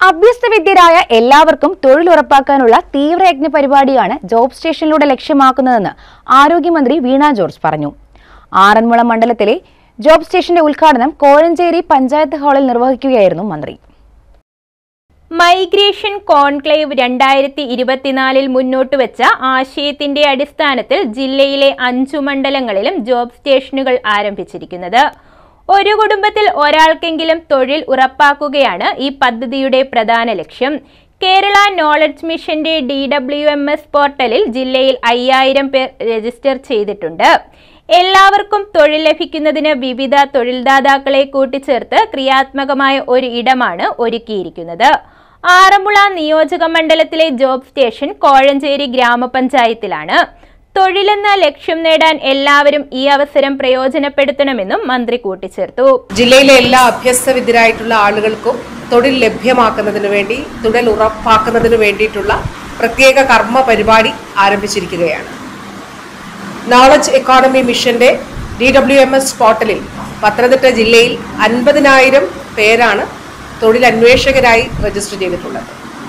അഭ്യസ്തവിദ്യരായ എല്ലാവർക്കും തൊഴിൽ ഉറപ്പാക്കാനുള്ള തീവ്രയജ്ഞ പരിപാടിയാണ് ജോബ് സ്റ്റേഷനിലൂടെ ലക്ഷ്യമാക്കുന്നതെന്ന് ആരോഗ്യമന്ത്രി വീണ ജോർജ് പറഞ്ഞു ആറന്മുള മണ്ഡലത്തിലെ ജോബ് സ്റ്റേഷന്റെ ഉദ്ഘാടനം കോഴഞ്ചേരി പഞ്ചായത്ത് ഹാളിൽ നിർവഹിക്കുകയായിരുന്നു മന്ത്രി മൈഗ്രേഷൻ കോൺക്ലേവ് രണ്ടായിരത്തി ഇരുപത്തിനാലിൽ മുന്നോട്ട് വെച്ച ആശയത്തിന്റെ അടിസ്ഥാനത്തിൽ ജില്ലയിലെ അഞ്ചു മണ്ഡലങ്ങളിലും ജോബ് സ്റ്റേഷനുകൾ ആരംഭിച്ചിരിക്കുന്നത് ഒരു കുടുംബത്തിൽ ഒരാൾക്കെങ്കിലും തൊഴിൽ ഉറപ്പാക്കുകയാണ് ഈ പദ്ധതിയുടെ പ്രധാന ലക്ഷ്യം കേരള നോളജ് മിഷന്റെ ഡി ഡബ്ല്യു എം എസ് പോർട്ടലിൽ ജില്ലയിൽ അയ്യായിരം പേർ രജിസ്റ്റർ ചെയ്തിട്ടുണ്ട് എല്ലാവർക്കും തൊഴിൽ ലഭിക്കുന്നതിന് വിവിധ തൊഴിൽദാതാക്കളെ കൂട്ടിച്ചേർത്ത് ക്രിയാത്മകമായ ഒരു ഇടമാണ് ഒരുക്കിയിരിക്കുന്നത് ആറന്മുള നിയോജക മണ്ഡലത്തിലെ ജോബ് സ്റ്റേഷൻ കോഴഞ്ചേരി ഗ്രാമപഞ്ചായത്തിലാണ് തൊഴിലെന്ന ലക്ഷ്യം നേടാൻ എല്ലാവരും ഈ അവസരം പ്രയോജനപ്പെടുത്തണമെന്നും മന്ത്രി കൂട്ടിച്ചേർത്തു ജില്ലയിലെ എല്ലാ അഭ്യസ്തവിദ്യരായിട്ടുള്ള ആളുകൾക്കും തൊഴിൽ ലഭ്യമാക്കുന്നതിന് വേണ്ടി തൊഴിൽ ഉറപ്പാക്കുന്നതിന് വേണ്ടിയിട്ടുള്ള പ്രത്യേക കർമ്മ പരിപാടി ആരംഭിച്ചിരിക്കുകയാണ് നോളജ് എക്കോണമി മിഷന്റെ ഡി ഡബ്ല്യു എം എസ് പോർട്ടലിൽ പത്തനംതിട്ട ജില്ലയിൽ അൻപതിനായിരം പേരാണ് തൊഴിൽ അന്വേഷകരായി രജിസ്റ്റർ ചെയ്തിട്ടുള്ളത്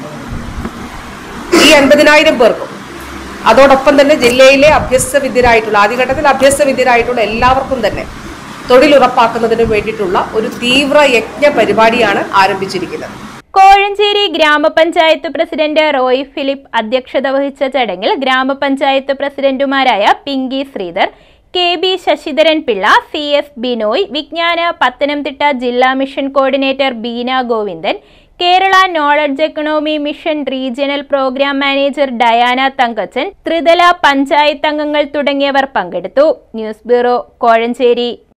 ഈ അൻപതിനായിരം പേർക്കും അതോടൊപ്പം തന്നെ ജില്ലയിലെ അഭ്യസ്തവിദ്യരായിട്ടുള്ള ആദ്യഘട്ടത്തിൽ അഭ്യസ്തവിദ്യരായിട്ടുള്ള എല്ലാവർക്കും തന്നെ തൊഴിൽ ഉറപ്പാക്കുന്നതിന് വേണ്ടിയിട്ടുള്ള ഒരു തീവ്ര യജ്ഞ പരിപാടിയാണ് ആരംഭിച്ചിരിക്കുന്നത് കോഴഞ്ചേരി ഗ്രാമപഞ്ചായത്ത് പ്രസിഡന്റ് റോയ് ഫിലിപ്പ് അധ്യക്ഷത വഹിച്ച ചടങ്ങിൽ ഗ്രാമപഞ്ചായത്ത് പ്രസിഡന്റുമാരായ Pinky Sreedhar K B Sasidharan Pillai C S Binoy വിജ്ഞാന പത്തനംതിട്ട ജില്ലാ mission coordinator Beena Govindan Kerala knowledge economy mission regional programme manager Diana Thankachan ത്രിതല പഞ്ചായത്ത് അംഗങ്ങൾ തുടങ്ങിയവർ പങ്കെടുത്തു ന്യൂസ് ബ്യൂറോ കോഴഞ്ചേരി